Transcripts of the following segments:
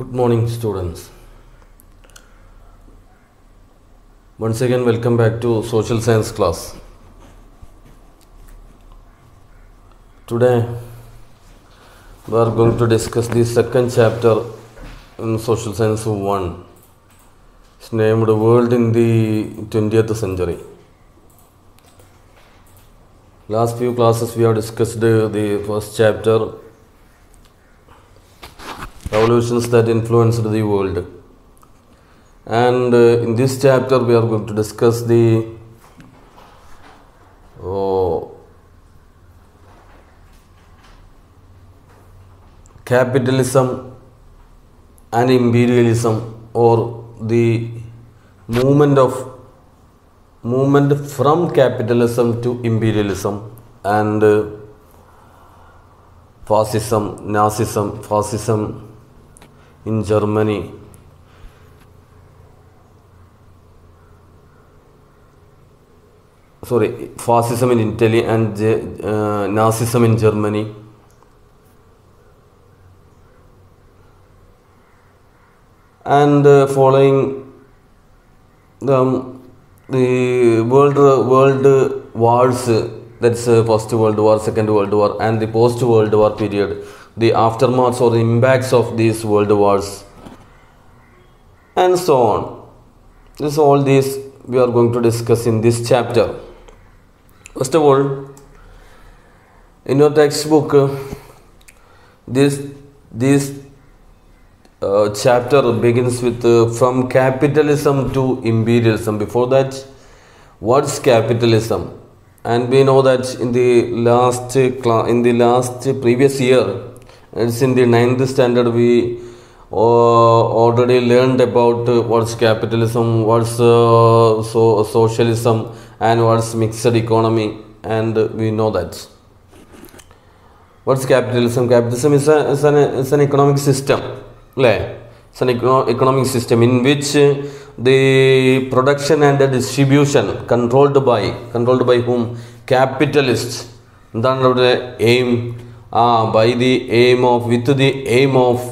Good morning, students. Once again, welcome back to social science class. Today, we are going to discuss the second chapter in social science 1. It's named World in the 20th Century. Last few classes, we have discussed uh, the first chapter revolutions that influenced the world. And uh, in this chapter, we are going to discuss the oh, capitalism and imperialism or the movement of movement from capitalism to imperialism and uh, fascism, Nazism, fascism in Germany. Sorry, fascism in Italy and uh, Nazism in Germany. And uh, following the, the world world wars, that's uh, First World War, Second World War, and the post World War period, the aftermaths or the impacts of these world wars, and so on. This all these we are going to discuss in this chapter. First of all, in your textbook, uh, this this uh, chapter begins with uh, from capitalism to imperialism. Before that, what's capitalism? And we know that in the last cla- in the last previous year, it's in the ninth standard we uh, already learned about uh, what's capitalism, what's uh, so socialism, and what's mixed economy, and we know that. What's capitalism? Capitalism is, a, is, an, is an economic system, അല്ലേ It's an econo- economic system in which uh, the production and the distribution controlled by controlled by whom capitalists എന്താണ് അവിടെ aim ah by the aim of with the aim of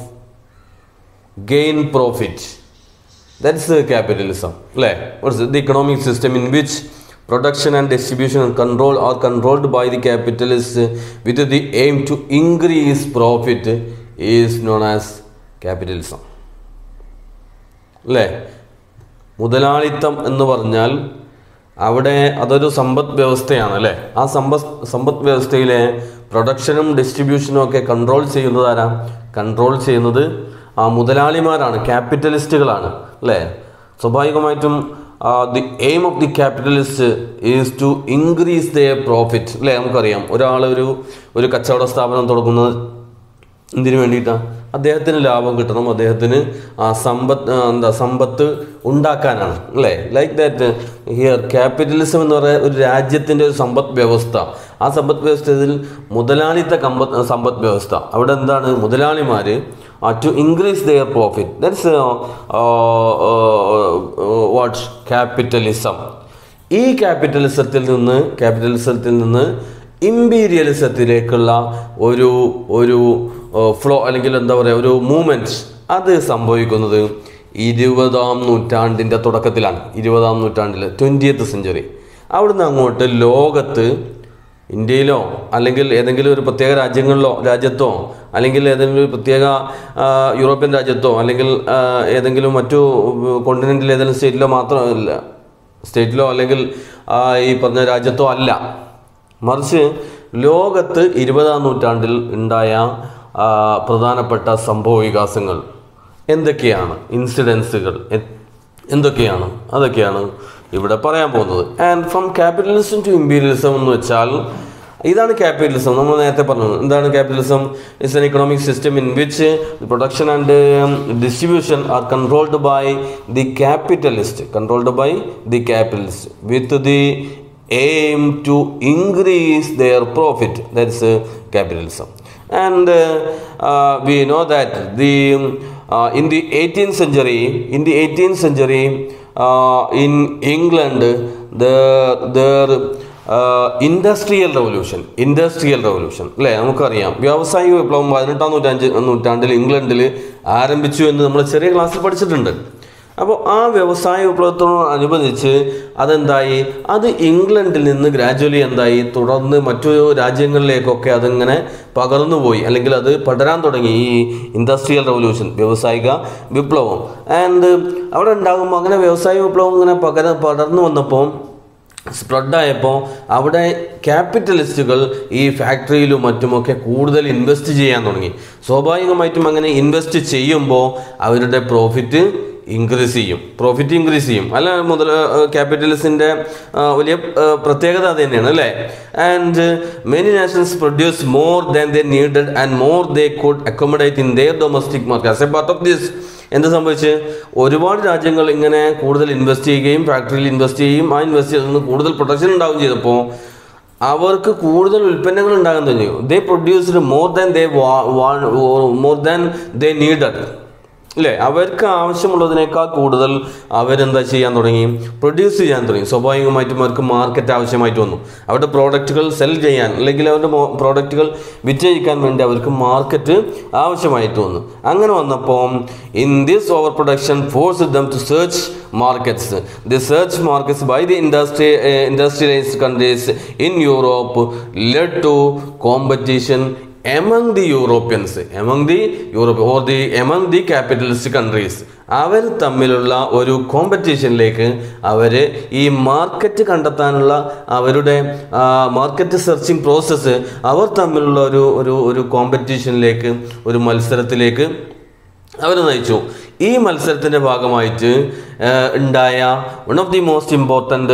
gain profit that's capitalism അല്ലേ what's the economic system in which production and distribution and control are controlled by the capitalists with the aim to increase profit is known as capitalism അല്ലേ മുതലാളിത്തം എന്ന് പറഞ്ഞാൽ അവിടെ അതൊരു സമ്പദ് വ്യവസ്ഥയാണ് അല്ലേ ആ സമ്പദ് സമ്പദ് വ്യവസ്ഥയിലെ പ്രൊഡക്ഷനും ഡിസ്ട്രിബ്യൂഷനും ഒക്കെ കൺട്രോൾ ചെയ്യുന്നത് ആരാ കൺട്രോൾ ചെയ്യുന്നത് ആ മുതലാളിമാരാണ് ക്യാപിറ്റലിസ്റ്റുകളാണ് അല്ലേ സ്വാഭാവികമായിട്ടും the aim of the capitalist is to increase the profit അല്ലേ നമുക്കറിയാം ഒരാൾ ഒരു ഒരു കച്ചവട സ്ഥാപനം തുടങ്ങുന്നത് എന്തിനു വേണ്ടിയിട്ടാണ് അദ്ദേഹത്തിന് ലാഭം കിട്ടണം അദ്ദേഹത്തിന് ആ സമ്പത്ത് ആ, എന്താ സമ്പത്ത് ഉണ്ടാക്കാനാണ് അല്ലേ ലൈക്ക് ദാറ്റ് ഹിയർ ക്യാപിറ്റലിസം എന്ന് പറയുന്ന ഒരു രാജ്യത്തിൻ്റെ ഒരു സമ്പദ് വ്യവസ്ഥ ആ സമ്പദ് വ്യവസ്ഥയിൽ മുതലാളിത്ത കമ്പ സമ്പദ് വ്യവസ്ഥ അവിടെ എന്താണ് മുതലാളിമാർ to increase their profit that's what's capitalism ഈ ക്യാപിറ്റലിസത്തിൽ നിന്ന് ക്യാപിറ്റലിസത്തിൽ നിന്ന് ഇമ്പീരിയലിസത്തിലേക്കുള്ള ഒരു ഒരു ഫ്ലോ അല്ലെങ്കിൽ എന്താ പറയുക ഒരു മൂവ്മെൻറ്റ് അത് സംഭവിക്കുന്നത് ഇരുപതാം നൂറ്റാണ്ടിൻ്റെ തുടക്കത്തിലാണ് ഇരുപതാം നൂറ്റാണ്ടിൽ ട്വൻറ്റിയത്ത് സെഞ്ചുറി അവിടുന്ന് അങ്ങോട്ട് ലോകത്ത് ഇന്ത്യയിലോ അല്ലെങ്കിൽ ഏതെങ്കിലും ഒരു പ്രത്യേക രാജ്യങ്ങളിലോ രാജ്യത്തോ അല്ലെങ്കിൽ ഏതെങ്കിലും ഒരു പ്രത്യേക ആ, യൂറോപ്യൻ രാജ്യത്തോ അല്ലെങ്കിൽ ആ, ഏതെങ്കിലും മറ്റു കോണ്ടിനെൻ്റിൽ ഏതെങ്കിലും സ്റ്റേറ്റിലോ മാത്രമല്ല സ്റ്റേറ്റിലോ അല്ലെങ്കിൽ ആ, ഈ പറഞ്ഞ രാജ്യത്തോ അല്ല മറിച്ച് ലോകത്ത് ഇരുപതാം നൂറ്റാണ്ടിൽ ഉണ്ടായ ആ, പ്രധാനപ്പെട്ട സംഭവ വികാസങ്ങൾ എന്തൊക്കെയാണ് ഇൻസിഡൻസുകൾ എന്തൊക്കെയാണ് അതൊക്കെയാണ് ഇവിടെ പറയാൻ പോകുന്നത് and from capitalism to imperialism എന്ന് വെച്ചാൽ ഇതാണ് ക്യാപിറ്റലിസം നമ്മൾ നേരത്തെ പറഞ്ഞത് എന്താണ് capitalism it's an economic system in which production and distribution are controlled by the capitalist controlled by the capitalist with the aim to increase their profit that's uh, capitalism and uh, uh, we know that the uh, in the 18th century in the 18th century uh, in england the there industrial revolution industrial revolution അല്ലേ നമുക്കറിയാം വ്യാവസായിക വിപ്ലവം പതിനെട്ടാം നൂറ്റാണ്ട് നൂറ്റാണ്ടിൽ ഇംഗ്ലണ്ടിൽ ആരംഭിച്ചു എന്ന് നമ്മൾ ചെറിയ ക്ലാസ്സിൽ പഠിച്ചിട്ടുണ്ട് അപ്പോൾ ആ വ്യവസായ വിപ്ലവത്തോടനുബന്ധിച്ച് അതെന്തായി അത് ഇംഗ്ലണ്ടിൽ നിന്ന് ഗ്രാജുവലി എന്തായി തുടർന്ന് മറ്റു രാജ്യങ്ങളിലേക്കൊക്കെ അതിങ്ങനെ പകർന്നുപോയി അല്ലെങ്കിൽ അത് പടരാൻ തുടങ്ങി ഈ ഇൻഡസ്ട്രിയൽ റവല്യൂഷൻ വ്യാവസായിക വിപ്ലവം ആൻഡ് അവിടെ ഉണ്ടാകുമ്പോൾ അങ്ങനെ വ്യവസായ വിപ്ലവം ഇങ്ങനെ പകര പടർന്നു വന്നപ്പോൾ സ്പ്രെഡായപ്പോൾ അവിടെ ക്യാപിറ്റലിസ്റ്റുകൾ ഈ ഫാക്ടറിയിലും മറ്റുമൊക്കെ കൂടുതൽ ഇൻവെസ്റ്റ് ചെയ്യാൻ തുടങ്ങി സ്വാഭാവികമായിട്ടും അങ്ങനെ ഇൻവെസ്റ്റ് ചെയ്യുമ്പോൾ അവരുടെ പ്രോഫിറ്റ് ഇൻക്രീസ് ചെയ്യും പ്രോഫിറ്റ് ഇൻക്രീസ് ചെയ്യും അല്ല മുതൽ ക്യാപിറ്റലിസ്റ്റിൻ്റെ വലിയ ആ, പ്രത്യേകത അത് തന്നെയാണ് അല്ലേ and many nations produce more than they needed and more they could accommodate in their domestic market as a part of this എന്ത് സംഭവിച്ച് ഒരുപാട് രാജ്യങ്ങൾ ഇങ്ങനെ കൂടുതൽ ഇൻവെസ്റ്റ് ചെയ്യുകയും ഫാക്ടറിയിൽ ഇൻവെസ്റ്റ് ചെയ്യുകയും ആ ഇൻവെസ്റ്റ് ചെയ്തതിൽ നിന്ന് കൂടുതൽ പ്രൊഡക്ഷൻ ഉണ്ടാവുകയും ചെയ്തപ്പോൾ അവർക്ക് കൂടുതൽ ഉൽപ്പന്നങ്ങൾ ഉണ്ടാകാൻ തുടങ്ങി they produced more than they more than they needed അല്ലേ അവർക്ക് ആവശ്യമുള്ളതിനേക്കാൾ കൂടുതൽ അവരെന്താ ചെയ്യാൻ തുടങ്ങി പ്രൊഡ്യൂസ് ചെയ്യാൻ തുടങ്ങി സ്വാഭാവികമായിട്ടും അവർക്ക് മാർക്കറ്റ് ആവശ്യമായിട്ട് വന്നു അവരുടെ പ്രോഡക്റ്റുകൾ സെൽ ചെയ്യാൻ അല്ലെങ്കിൽ അവരുടെ പ്രോഡക്റ്റുകൾ വിറ്റഴിക്കാൻ വേണ്ടി അവർക്ക് മാർക്കറ്റ് ആവശ്യമായിട്ട് വന്നു അങ്ങനെ വന്നപ്പോൾ in this over production force them to search markets the search markets by the industry industrialised countries in Europe led to competition among the Europeans, among the Europe or the among the capitalist countries അവർ തമ്മിലുള്ള ഒരു കോമ്പറ്റീഷനിലേക്ക് അവർ ഈ market കണ്ടെത്താനുള്ള അവരുടെ market searching process അവർ തമ്മിലുള്ള ഒരു ഒരു ഒരു കോമ്പറ്റീഷനിലേക്ക് ഒരു മത്സരത്തിലേക്ക് അവർ നയിച്ചു ഈ മത്സരത്തിൻ്റെ ഭാഗമായിട്ട് ആ, ഉണ്ടായ one of the most important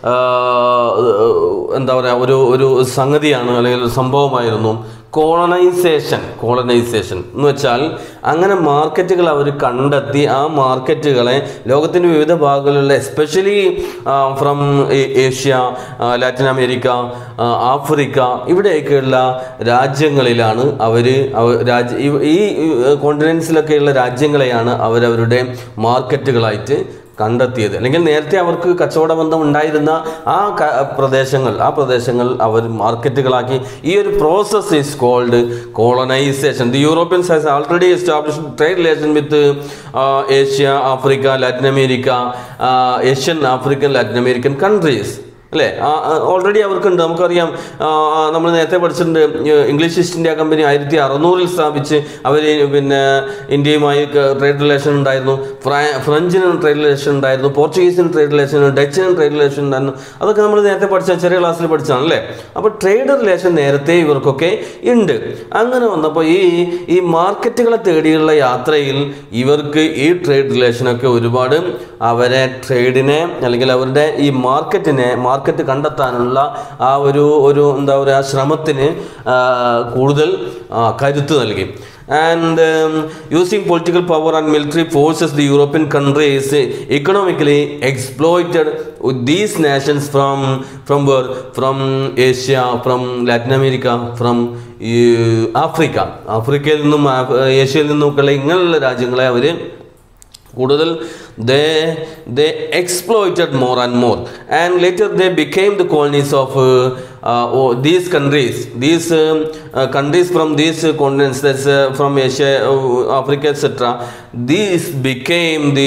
എന്താ പറയുക ഒരു ഒരു സംഗതിയാണ് അല്ലെങ്കിൽ ഒരു സംഭവമായിരുന്നു കോളനൈസേഷൻ കോളനൈസേഷൻ എന്ന് വെച്ചാൽ അങ്ങനെ മാർക്കറ്റുകൾ അവർ കണ്ടെത്തി ആ മാർക്കറ്റുകളെ ലോകത്തിൻ്റെ വിവിധ ഭാഗങ്ങളിലുള്ള എസ്പെഷ്യലി ഫ്രം ഏഷ്യ ആ, ലാറ്റിൻ അമേരിക്ക ആ, ആഫ്രിക്ക ഇവിടെയൊക്കെയുള്ള രാജ്യങ്ങളിലാണ് അവർ രാജ്യ ഈ- ഈ കോണ്ടിനെൻസിലൊക്കെയുള്ള രാജ്യങ്ങളെയാണ് അവരവരുടെ മാർക്കറ്റുകളായിട്ട് കണ്ടെത്തിയത് അല്ലെങ്കിൽ നേരത്തെ അവർക്ക് കച്ചവട ബന്ധം ഉണ്ടായിരുന്ന ആ ക- പ്രദേശങ്ങൾ ആ പ്രദേശങ്ങൾ അവർ മാർക്കറ്റുകളാക്കി ഈ ഒരു process is called colonisation the Europeans has already establish trade relation with Asia Africa Latin America Asian African Latin American countries അല്ലേ ഓൾറെഡി അവർക്കുണ്ട് നമുക്കറിയാം നമ്മൾ നേരത്തെ പഠിച്ചിട്ടുണ്ട് ഏ, ഇംഗ്ലീഷ് ഈസ്റ്റ് ഇന്ത്യ കമ്പനി ആയിരത്തി അറുന്നൂറിൽ സ്ഥാപിച്ച് അവർ പിന്നെ ഇന്ത്യയുമായി ട്രേഡ് റിലേഷൻ ഉണ്ടായിരുന്നു ഫ്രാ- ഫ്രഞ്ചിന് ട്രേഡ് റിലേഷൻ ഉണ്ടായിരുന്നു പോർച്ചുഗീസിന് ട്രേഡ് റിലേഷൻ ഡച്ചിന് ട്രേഡ് റിലേഷൻ ഉണ്ടായിരുന്നു അതൊക്കെ നമ്മൾ നേരത്തെ പഠിച്ച ചെറിയ ക്ലാസ്സിൽ പഠിച്ചതാണ് അല്ലേ അപ്പോൾ ട്രേഡ് റിലേഷൻ നേരത്തെ ഇവർക്കൊക്കെ ഉണ്ട് അങ്ങനെ വന്നപ്പോൾ ഈ ഈ മാർക്കറ്റുകളെ തേടിയുള്ള യാത്രയിൽ ഇവർക്ക് ഈ ട്രേഡ് റിലേഷനൊക്കെ ഒരുപാട് അവരെ ട്രേഡിനെ അല്ലെങ്കിൽ അവരുടെ ഈ മാർക്കറ്റിനെ മാർക്കറ്റ് കണ്ടെത്താനുള്ള ആ ഒരു ഒരു എന്താ പറയുക ശ്രമത്തിന് ആ, കൂടുതൽ ആ, കരുത്ത് നൽകി and using political power and military forces the European countries economically exploited these nations from from where from Asia from Latin America from ഈ ആഫ്രിക്ക ആഫ്രിക്കയിൽ നിന്നും ആഫ്- ഏഷ്യയിൽ നിന്നുമൊക്കെയുള്ള ഇങ്ങനെയുള്ള രാജ്യങ്ങളെ അവർ കൂടുതൽ they they exploited more and more and later they became the colonies of these countries these countries from these continents that's from Asia Africa et cetera these became the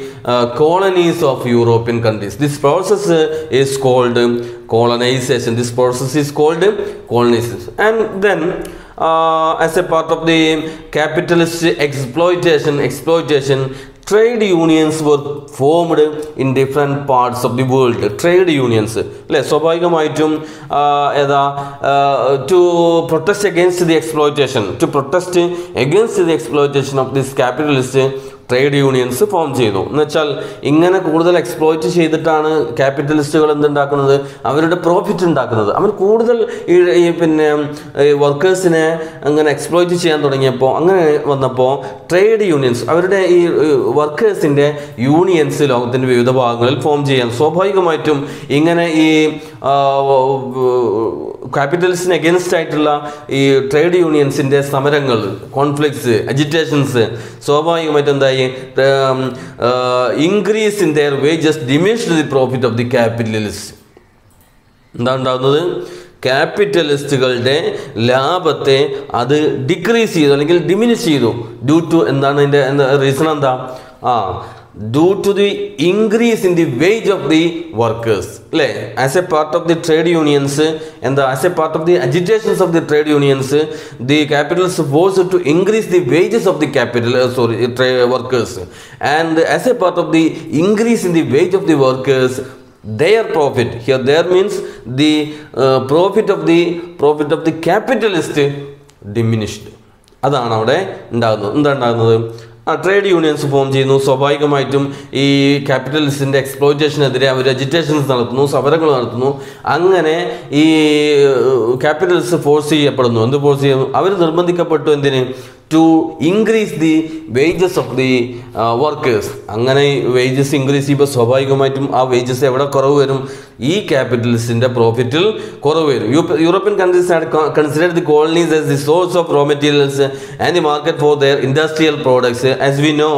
colonies of European countries this process is called colonization this process is called colonization and then uh, as a part of the capitalist exploitation exploitation trade unions were formed in different parts of the world trade unions അല്ലേ സ്വാഭാവികമായിട്ടും ആ, ഏതാ to protest against the exploitation to protest against the exploitation of this capitalist trade unions form ചെയ്തു എന്ന് വെച്ചാൽ ഇങ്ങനെ കൂടുതൽ exploit ചെയ്തിട്ടാണ് ക്യാപിറ്റലിസ്റ്റുകൾ എന്തുണ്ടാക്കുന്നത് അവരുടെ പ്രോഫിറ്റ് ഉണ്ടാക്കുന്നത് അവർ കൂടുതൽ ഈ ഈ പിന്നെ വർക്കേഴ്സിനെ അങ്ങനെ എക്സ്പ്ലോയിറ്റ് ചെയ്യാൻ തുടങ്ങിയപ്പോൾ അങ്ങനെ വന്നപ്പോൾ ട്രേഡ് യൂണിയൻസ് അവരുടെ ഈ വർക്കേഴ്സിൻ്റെ യൂണിയൻസ് ലോകത്തിൻ്റെ വിവിധ ഭാഗങ്ങളിൽ ഫോം ചെയ്യാൻ സ്വാഭാവികമായിട്ടും ഇങ്ങനെ ഈ ക്യാപിറ്റലിസ്റ്റിന് അഗേൻസ്റ്റ് ആയിട്ടുള്ള ഈ ട്രേഡ് യൂണിയൻസിൻ്റെ സമരങ്ങൾ കോൺഫ്ലിക്ട്സ് അജിറ്റേഷൻസ് സ്വാഭാവികമായിട്ടും എന്തായി increase in their wages diminished the profit of the capitalist എന്താ ഉണ്ടാകുന്നത് ക്യാപിറ്റലിസ്റ്റുകളുടെ ലാഭത്തെ അത് ഡിക്രീസ് ചെയ്തു അല്ലെങ്കിൽ ഡിമിനിഷ് ചെയ്തു ഡ്യൂ ടു എന്താണ് അതിൻ്റെ എന്താ റീസൺ എന്താ ah due to the increase in the wage of the workers അല്ലേ as a part of the trade unions എന്താ as a part of the agitations of the trade unions the capitals force to increase the wages of the capital sorry workers and as a part of the increase in the wage of the workers their profit here there means the uh, profit of the profit of the capitalist diminished അതാണ് അവിടെ ഉണ്ടാകുന്നത് എന്താ ഉണ്ടാകുന്നത് ആ trade unions form ചെയ്യുന്നു സ്വാഭാവികമായിട്ടും ഈ ക്യാപിറ്റലിസ്റ്റിൻ്റെ എക്സ്പ്ലോയിറ്റേഷനെതിരെ അവർ agitations നടത്തുന്നു സമരങ്ങൾ നടത്തുന്നു അങ്ങനെ ഈ ക്യാപിറ്റലിസ്റ്റ് ഫോഴ്സ് ചെയ്യപ്പെടുന്നു എന്ത് ഫോഴ്സ് ചെയ്യുന്നു അവർ നിർബന്ധിക്കപ്പെട്ടു എന്തിന് to increase the wages of the workers അങ്ങനെ വേജസ് ഇൻക്രീസ് ചെയ്യുമ്പോൾ സ്വാഭാവികമായിട്ടും ആ വേജസ് എവിടെ കുറവ് വരും ഈ ക്യാപിറ്റലിസ്റ്റിൻ്റെ പ്രോഫിറ്റിൽ കുറവ് വരും European countries had considered the colonies as the source of raw materials and the market for their industrial products as we know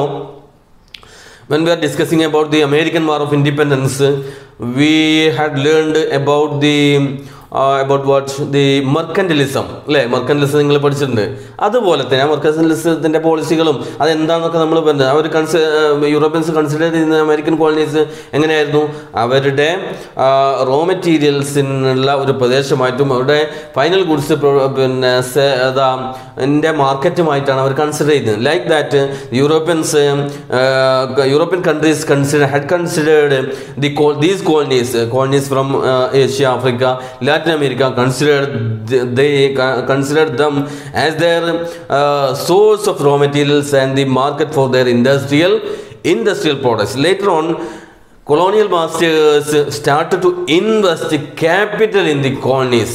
when we are discussing about the American War of Independence, we had learned about the uh, about what the mercantilism അല്ലേ മെർക്കന്റിലിസം നിങ്ങൾ പഠിച്ചിട്ടുണ്ട് അതുപോലെ തന്നെ ആ മെർക്കന്റിലിസത്തിൻ്റെ പോളിസികളും അതെന്താണെന്നൊക്കെ നമ്മൾ പറഞ്ഞത് അവർ കൺസി യൂറോപ്യൻസ് കൺസിഡർ ചെയ്യുന്ന അമേരിക്കൻ കോളനീസ് എങ്ങനെയായിരുന്നു അവരുടെ റോ മെറ്റീരിയൽസിനുള്ള ഒരു പ്രദേശമായിട്ടും അവരുടെ ഫൈനൽ ഗുഡ്സ് പിന്നെ അതാ എൻ്റെ മാർക്കറ്റുമായിട്ടാണ് അവർ കൺസിഡർ ചെയ്യുന്നത് like that Europeans European countries consider had considered the these colonies colonies from Asia Africa Latin America considered they considered them as their uh, source of raw materials and the market for their industrial industrial products later on colonial masters started to invest capital in the colonies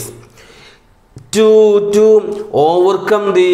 to to overcome the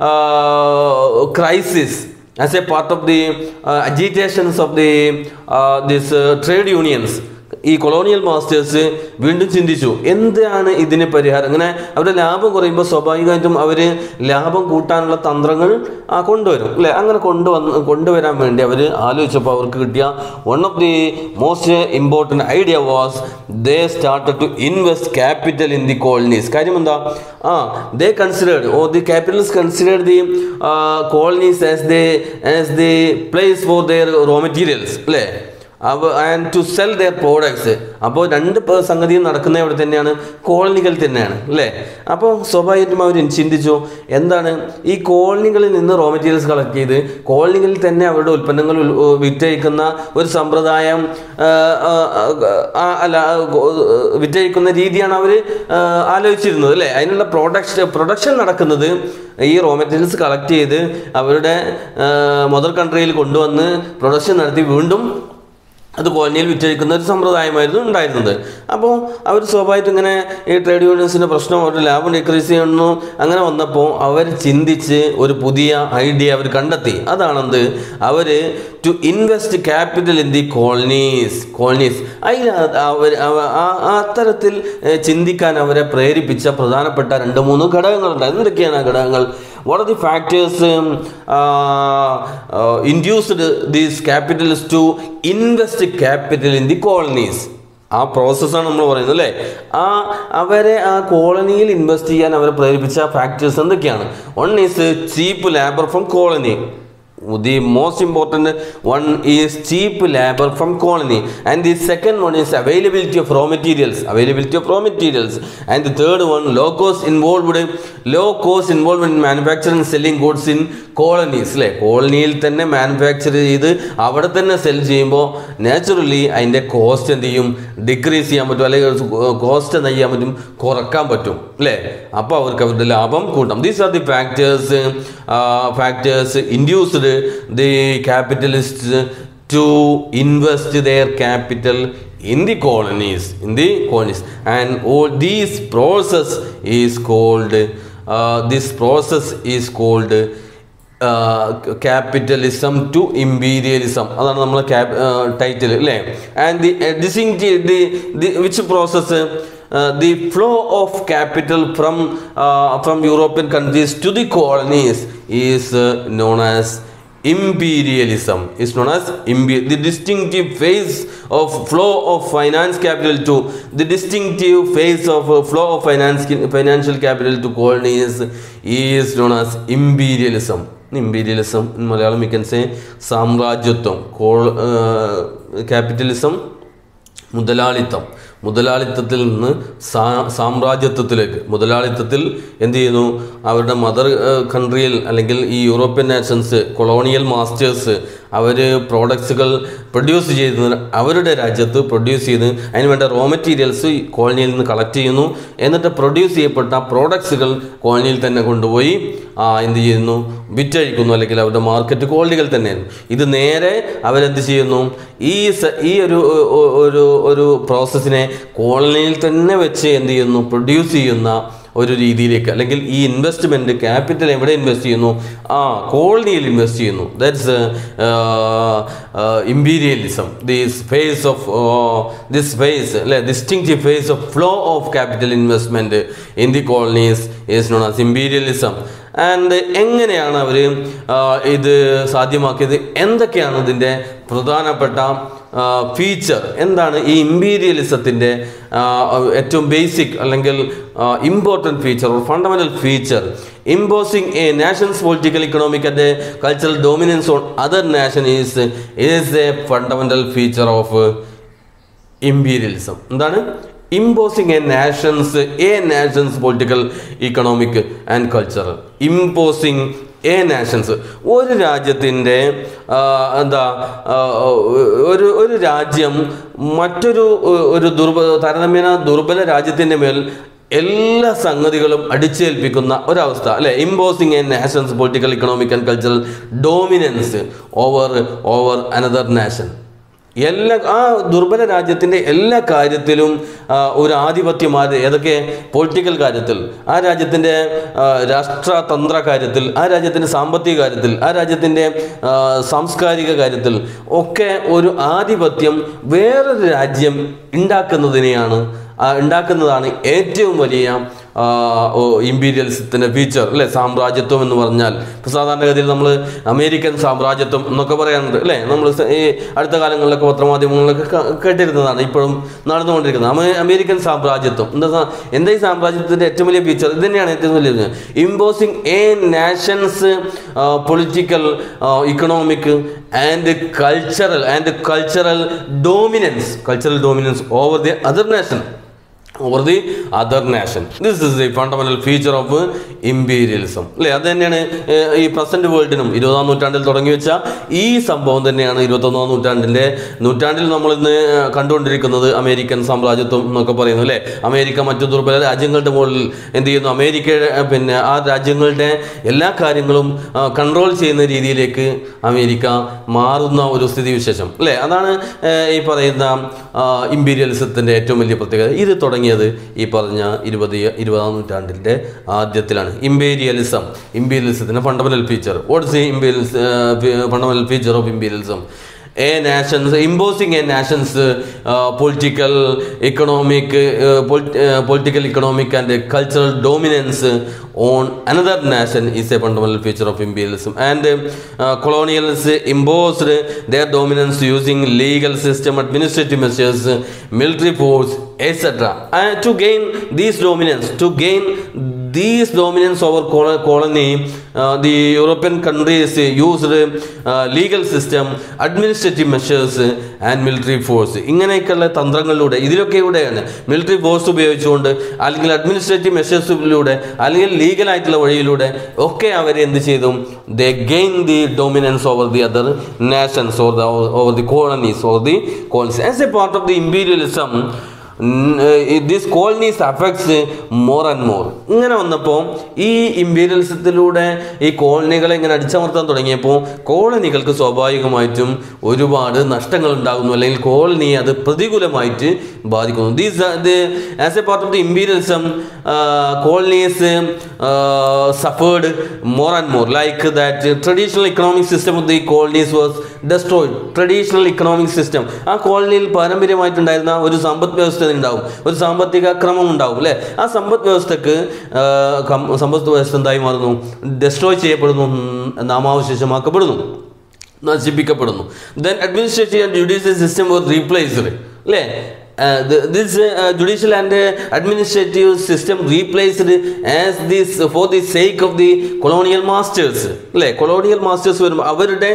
uh, crisis as a part of the uh, agitations of the uh, this uh, trade unions ഈ colonial masters വീണ്ടും ചിന്തിച്ചു എന്താണ് ഇതിന് പരിഹാരം അങ്ങനെ അവരുടെ ലാഭം കുറയുമ്പോൾ സ്വാഭാവികമായിട്ടും അവർ ലാഭം കൂട്ടാനുള്ള തന്ത്രങ്ങൾ ആ, കൊണ്ടുവരും അല്ലേ അങ്ങനെ കൊണ്ടുവന്ന് കൊണ്ടുവരാൻ വേണ്ടി അവർ ആലോചിച്ചപ്പോൾ അവർക്ക് കിട്ടിയ one of the most important idea was they started to invest capital in the colonies കാര്യം എന്താ ആ ദേ കൺസിഡേർഡ് ഓ the capitals considered the colonies as they as the place for their raw materials അല്ലേ അവ and to sell their products അപ്പോൾ രണ്ട് പ- സംഗതിയും നടക്കുന്ന ഇവിടെ തന്നെയാണ് കോളനികൾ തന്നെയാണ് അല്ലേ അപ്പോൾ സ്വാഭാവികമായിട്ടും അവർ ചിന്തിച്ചു എന്താണ് ഈ കോളനികളിൽ നിന്ന് റോ മെറ്റീരിയൽസ് കളക്ട് ചെയ്ത് കോളനികളിൽ തന്നെ അവരുടെ ഉൽപ്പന്നങ്ങൾ ഉൽ- ഉ- വിറ്റഴിക്കുന്ന ഒരു സമ്പ്രദായം ആ, ആ, ആ, അല്ല ആ, ഗോ- വിറ്റഴിക്കുന്ന രീതിയാണ് അവർ ആലോചിച്ചിരുന്നത് അല്ലേ അതിനുള്ള പ്രൊഡക്ഷൻ പ്രൊഡക്ഷൻ നടക്കുന്നത് ഈ റോ മെറ്റീരിയൽസ് കളക്ട് ചെയ്ത് അവരുടെ മദർ കൺട്രിയിൽ കൊണ്ടുവന്ന് പ്രൊഡക്ഷൻ നടത്തി വീണ്ടും അത് കോളനിയിൽ വിറ്റഴിക്കുന്ന ഒരു സമ്പ്രദായമായിരുന്നു ഉണ്ടായിരുന്നത് അപ്പോൾ അവർ സ്വാഭാവികമായിട്ടും ഇങ്ങനെ ഈ ട്രേഡ് യൂണിയൻസിൻ്റെ പ്രശ്നം അവരുടെ ലാഭം ഡിക്രീസ് ചെയ്യുന്നു അങ്ങനെ വന്നപ്പോൾ അവർ ചിന്തിച്ച് ഒരു പുതിയ ഐഡിയ അവർ കണ്ടെത്തി അതാണെന്ത് അവർ to invest capital in the colonies colonies അതിന് അവർ അവ- ആ- ആ അത്തരത്തിൽ ഏഹ്, ചിന്തിക്കാൻ അവരെ പ്രേരിപ്പിച്ച പ്രധാനപ്പെട്ട രണ്ട് മൂന്ന് ഘടകങ്ങളുണ്ട് എന്തൊക്കെയാണ് ആ ഘടകങ്ങൾ what are the factors um, uh, uh, induced these capitalists to invest capital in the colonies ആ പ്രോസസ്സാണ് നമ്മൾ പറയുന്നത് അല്ലേ ആ അവരെ ആ കോളനിയിൽ ഇൻവെസ്റ്റ് ചെയ്യാൻ അവരെ പ്രേരിപ്പിച്ച ഫാക്ടേഴ്സ് എന്തൊക്കെയാണ് one is cheap labour from colony the most important one is cheap labor from colony and the second one is availability of raw materials availability of raw materials and the third one low cost involved low cost involved in manufacturing and selling goods in colonies അല്ലേ കോളനിയിൽ തന്നെ manufacture ചെയ്ത് അവിടെ തന്നെ cell ചെയ്യുമ്പോൾ naturally അതിൻ്റെ cost എന്ത് ചെയ്യും ഡിക്രീസ് ചെയ്യാൻ പറ്റും അല്ലെങ്കിൽ കോസ്റ്റ് എന്ത് ചെയ്യാൻ പറ്റും കുറക്കാൻ പറ്റും അല്ലേ അപ്പോൾ അവർക്ക് അവരുടെ ലാഭം കൂട്ടാം these are the factors factors induced the capitalist to invest their capital in the colonies in the colonies and all these process is called uh, this process is called capitalism to imperialism അതാണ് നമ്മളെ title അല്ലേ and the this thing the the which process the flow of capital from from European countries to the colonies is known as imperialism is known as impe- the distinctive phase of flow of finance capital to the distinctive phase of uh, flow of finance financial capital to colonies is known as imperialism imperialism in malayalam we can say സാമ്രാജ്യത്വം call capitalism മുതലാളിത്തം മുതലാളിത്തത്തിൽ നിന്ന് സാ സാമ്രാജ്യത്വത്തിലേക്ക് മുതലാളിത്തത്തിൽ എന്ത് ചെയ്യുന്നു അവരുടെ mother കൺട്രിയിൽ അല്ലെങ്കിൽ ഈ യൂറോപ്യൻ നാഷൻസ് കൊളോണിയൽ മാസ്റ്റേഴ്സ് അവർ പ്രോഡക്ട്സുകൾ പ്രൊഡ്യൂസ് ചെയ്യുന്നത് അവരുടെ രാജ്യത്ത് പ്രൊഡ്യൂസ് ചെയ്ത് അതിന് വേണ്ട റോ മെറ്റീരിയൽസ് കോളനിയിൽ നിന്ന് കളക്ട് ചെയ്യുന്നു എന്നിട്ട് പ്രൊഡ്യൂസ് ചെയ്യപ്പെട്ട പ്രോഡക്ട്സുകൾ കോളനിയിൽ തന്നെ കൊണ്ടുപോയി ആ, എന്ത് ചെയ്യുന്നു വിറ്റഴിക്കുന്നു അല്ലെങ്കിൽ അവരുടെ മാർക്കറ്റ് ക്വാളിറ്റികൾ തന്നെയാണ് ഇത് നേരെ അവരെന്ത് ചെയ്യുന്നു ഈ സ- ഈ ഒരു ഒ- ഒരു ഒരു പ്രോസസ്സിനെ കോളനിയിൽ തന്നെ വെച്ച് എന്ത് ചെയ്യുന്നു പ്രൊഡ്യൂസ് ചെയ്യുന്ന ഒരു രീതിയിലേക്ക് അല്ലെങ്കിൽ ഈ ഇൻവെസ്റ്റ്മെൻറ്റ് ക്യാപിറ്റൽ എവിടെ ഇൻവെസ്റ്റ് ചെയ്യുന്നു ആ കോളനിയിൽ ഇൻവെസ്റ്റ് ചെയ്യുന്നു that's imperialism this phase of this phase അല്ലെ distinctive phase of flow of capital investment in the colonies is known as imperialism and എങ്ങനെയാണ് അവർ ഇത് സാധ്യമാക്കിയത് എന്തൊക്കെയാണ് ഇതിൻ്റെ പ്രധാനപ്പെട്ട ഫീച്ചർ എന്താണ് ഈ ഇമ്പീരിയലിസത്തിൻ്റെ ഏറ്റവും ബേസിക് അല്ലെങ്കിൽ important feature fundamental feature imposing a nation's political economic and cultural dominance on other nation is is a fundamental feature of imperialism എന്താണ് imposing a nation's a nation's political economic and cultural imposing a nation's ഒരു രാജ്യത്തിൻ്റെ എന്താ ആ, ഒരു ഒരു രാജ്യം മറ്റൊരു ഒരു ദുർബ താരതമ്യേന ദുർബല രാജ്യത്തിൻ്റെ മേൽ എല്ലാ സംഗതികളും അടിച്ചേൽപ്പിക്കുന്ന ഒരവസ്ഥ അല്ലെ imposing a nation's political economic and cultural dominance over over another nation എല്ലാ ആ ദുർബല രാജ്യത്തിൻ്റെ എല്ലാ കാര്യത്തിലും ആ, ഒരു ആധിപത്യമാർ ഏതൊക്കെ പൊളിറ്റിക്കൽ കാര്യത്തിൽ ആ രാജ്യത്തിൻ്റെ ആ, രാഷ്ട്രതന്ത്ര കാര്യത്തിൽ ആ രാജ്യത്തിൻ്റെ സാമ്പത്തിക കാര്യത്തിൽ ആ രാജ്യത്തിൻ്റെ ആ, സാംസ്കാരിക കാര്യത്തിൽ ഒക്കെ ഒരു ആധിപത്യം വേറൊരു രാജ്യം ഉണ്ടാക്കുന്നതിനെയാണ് ആ, ഉണ്ടാക്കുന്നതാണ് ഏറ്റവും വലിയ ഇമ്പീരിയലിസത്തിൻ്റെ ഫീച്ചർ അല്ലേ സാമ്രാജ്യത്വം എന്ന് പറഞ്ഞാൽ ഇപ്പോൾ സാധാരണഗതിയിൽ നമ്മൾ അമേരിക്കൻ സാമ്രാജ്യത്വം എന്നൊക്കെ പറയാറുണ്ട് അല്ലേ നമ്മൾ സ- ഈ അടുത്ത കാലങ്ങളിലൊക്കെ പത്രമാധ്യമങ്ങളിലൊക്കെ ക- കേട്ടിരുന്നതാണ് ഇപ്പോഴും നടന്നുകൊണ്ടിരിക്കുന്നത് അമേ അമേരിക്കൻ സാമ്രാജ്യത്വം എന്താ സാ- എന്താ ഈ സാമ്രാജ്യത്തിൻ്റെ ഏറ്റവും വലിയ ഫീച്ചർ ഇത് തന്നെയാണ് ഏറ്റവും വലിയ imposing a nation's political economic and cultural and cultural dominance cultural dominance over the other nation over the other nation this is the fundamental feature of imperialism അല്ലേ അത് തന്നെയാണ് ഏഹ്, ഈ പ്രസന്റ് വേൾഡിനും ഇരുപതാം നൂറ്റാണ്ടിൽ തുടങ്ങി വെച്ച ഈ സംഭവം തന്നെയാണ് ഇരുപത്തൊന്നാം നൂറ്റാണ്ടിൻ്റെ നൂറ്റാണ്ടിൽ നമ്മൾ ഇന്ന് കണ്ടുകൊണ്ടിരിക്കുന്നത് അമേരിക്കൻ സാമ്രാജ്യത്വം എന്നൊക്കെ പറയുന്നു അല്ലേ അമേരിക്ക മറ്റു ദുർബല രാജ്യങ്ങളുടെ മുകളിൽ എന്ത് ചെയ്യുന്നു അമേരിക്കയുടെ ഏഹ്, പിന്നെ ആ രാജ്യങ്ങളുടെ എല്ലാ കാര്യങ്ങളും കൺട്രോൾ ചെയ്യുന്ന രീതിയിലേക്ക് അമേരിക്ക മാറുന്ന ഒരു സ്ഥിതിവിശേഷം അല്ലേ അതാണ് ഏഹ്, ഈ പറയുന്ന ഇമ്പീരിയലിസത്തിൻ്റെ ഏറ്റവും വലിയ പ്രത്യേകത ഇത് തുടങ്ങിയത് ഈ പറഞ്ഞ ഇരുപത് ഇരുപതാം നൂറ്റാണ്ടിൻ്റെ ആദ്യത്തിലാണ് ഇമ്പീരിയലിസം ഇമ്പീരിയലിസത്തിൻ്റെ ഫണ്ടമെന്റൽ ഫീച്ചർ വാട്ട്സ് ഈ imperials fundamental feature of imperialism a nations imposing a nation's uh, uh, political economic uh, polit- uh, political economic and uh, cultural dominance uh, on another nation is a fundamental feature of imperialism and uh, uh, colonials imposed their dominance using legal system administrative measures uh, military force etc and to gain these dominance to gain these dominance over col- colony uh, the european countries uh, used uh, legal system administrative measures uh, and military force ഇങ്ങനെയൊക്കെയുള്ള തന്ത്രങ്ങളിലൂടെ ഇതിലൊക്കെയൂടെയാണ് military force ഉപയോഗിച്ചുകൊണ്ട് അല്ലെങ്കിൽ administrative മെഷേഴ്സിലൂടെ അല്ലെങ്കിൽ legal ആയിട്ടുള്ള വഴിയിലൂടെ ഒക്കെ അവർ എന്ത് ചെയ്തു they gain the dominance over the other nations or the over the colonies or the colonies as a part of the imperialism this colonies affects more and more ഇങ്ങനെ വന്നപ്പോൾ ഈ ഇമ്പീരിയലിസത്തിലൂടെ ഈ കോളനികളെ ഇങ്ങനെ അടിച്ചമർത്താൻ തുടങ്ങിയപ്പോൾ കോളനികൾക്ക് സ്വാഭാവികമായിട്ടും ഒരുപാട് നഷ്ടങ്ങൾ ഉണ്ടാകുന്നു അല്ലെങ്കിൽ കോളനി അത് പ്രതികൂലമായിട്ട് ബാധിക്കുന്നു these as a part of the imperialism colonies suffered more and more like that traditional economic system of the colonies was destroyed traditional economic system ആ കോളനിയിൽ പാരമ്പര്യമായിട്ടുണ്ടായിരുന്ന ഒരു സമ്പദ് വ്യവസ്ഥ ഉണ്ടാവും ഒരു സാമ്പത്തിക ക്രമം ഉണ്ടാവും അല്ലേ ആ സമ്പദ് വ്യവസ്ഥക്ക് ആ, കം- സമ്പദ് വ്യവസ്ഥ എന്തായി മാറുന്നു ഡെസ്ട്രോയ് ചെയ്യപ്പെടുന്നു ഉം, നാമാവശേഷമാക്കപ്പെടുന്നു നശിപ്പിക്കപ്പെടുന്നു then administrative and judicial system was replaced അല്ലേ this judicial and administrative system replaced as this for the sake of the colonial masters അല്ലേ കൊളോണിയൽ മാസ്റ്റേഴ്സ് വരുമ്പോൾ അവരുടെ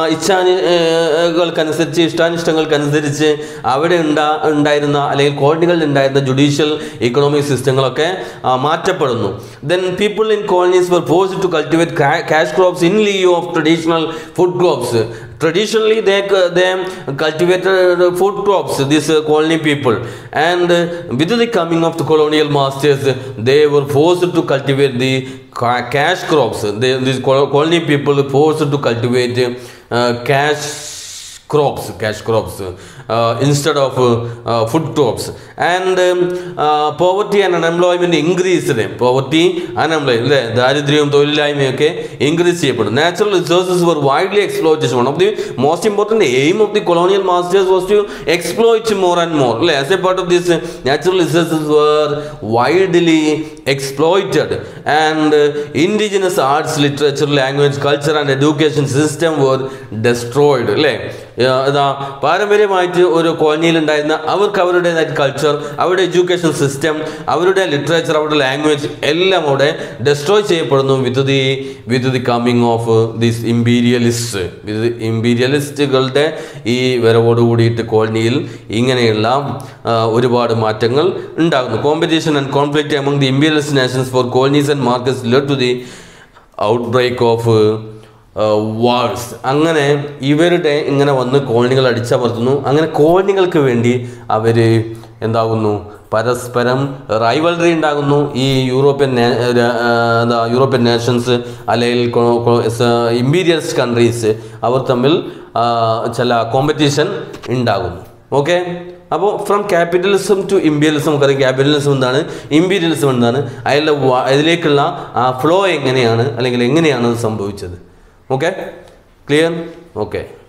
ഇച്ഛാനികൾക്കനുസരിച്ച് ഇഷ്ടാനിഷ്ടങ്ങൾക്കനുസരിച്ച് അവിടെ ഉണ്ടാ ഉണ്ടായിരുന്ന അല്ലെങ്കിൽ കോളനികളിൽ ഉണ്ടായിരുന്ന ജുഡീഷ്യൽ ഇക്കണോമിക് സിസ്റ്റങ്ങളൊക്കെ ആ, മാറ്റപ്പെടുന്നു then people in colonies were forced to cultivate cash crops in lieu of traditional food crops. Traditionally, they they cultivated food crops. These uh, colony people, and uh, with the coming of the colonial masters, they were forced to cultivate the ca- cash crops. They, these col- colony people forced to cultivate uh, cash crops cash crops uh, instead of uh, uh, food crops and um, uh, poverty and unemployment increased poverty unemployment അല്ലേ ദാരിദ്ര്യവും തൊഴിലില്ലായ്മയൊക്കെ increase ചെയ്യപ്പെടും natural resources were widely exploitation one of the most important aim of the colonial masters was to exploit more and more അല്ലേ as a part of this natural resources were widely exploited and indigenous arts literature language culture and education system were destroyed അല്ലേ ഏർ ഇതാ പാരമ്പര്യമായിട്ട് ഒരു കോളനിയിൽ ഉണ്ടായിരുന്ന അവർക്ക് അവരുടേതായിട്ട് കൾച്ചർ അവരുടെ എഡ്യൂക്കേഷൻ സിസ്റ്റം അവരുടെ ലിറ്ററേച്ചർ അവരുടെ ലാംഗ്വേജ് എല്ലാം അവിടെ ഡെസ്ട്രോയ് ചെയ്യപ്പെടുന്നു with the with the coming of this imperialist with ഇമ്പീരിയലിസ്റ്റുകളുടെ ഈ വരവോട് കൂടിയിട്ട് കോളനിയിൽ ഇങ്ങനെയുള്ള ആ, ഒരുപാട് മാറ്റങ്ങൾ ഉണ്ടാകുന്നു competition and conflict among the imperialist nations for colonies and markets led to the outbreak of wars അങ്ങനെ ഇവരുടെ ഇങ്ങനെ വന്ന് കോളനികൾ അടിച്ചമർത്തുന്നു അങ്ങനെ കോളനികൾക്ക് വേണ്ടി അവർ എന്താകുന്നു പരസ്പരം റൈവൽറി ഉണ്ടാകുന്നു ഈ യൂറോപ്യൻ നേ- രാ- ആ, എന്താ യൂറോപ്യൻ നേഷൻസ് അല്ലെങ്കിൽ ഇമ്പീരിയൽസ് കൺട്രീസ് അവർ തമ്മിൽ ആ, ചില കോമ്പറ്റീഷൻ ഉണ്ടാകുന്നു ഓക്കെ അപ്പോൾ ഫ്രം ക്യാപിറ്റലിസം ടു ഇമ്പീരിയലിസം നമുക്കറിയാം ക്യാപിറ്റലിസം എന്താണ് ഇമ്പീരിയലിസം എന്താണ് അതിലെ വ- അതിലേക്കുള്ള ആ ഫ്ലോ എങ്ങനെയാണ് അല്ലെങ്കിൽ എങ്ങനെയാണ് അത് സംഭവിച്ചത് ഓക്കെ ക്ലിയർ ഓക്കെ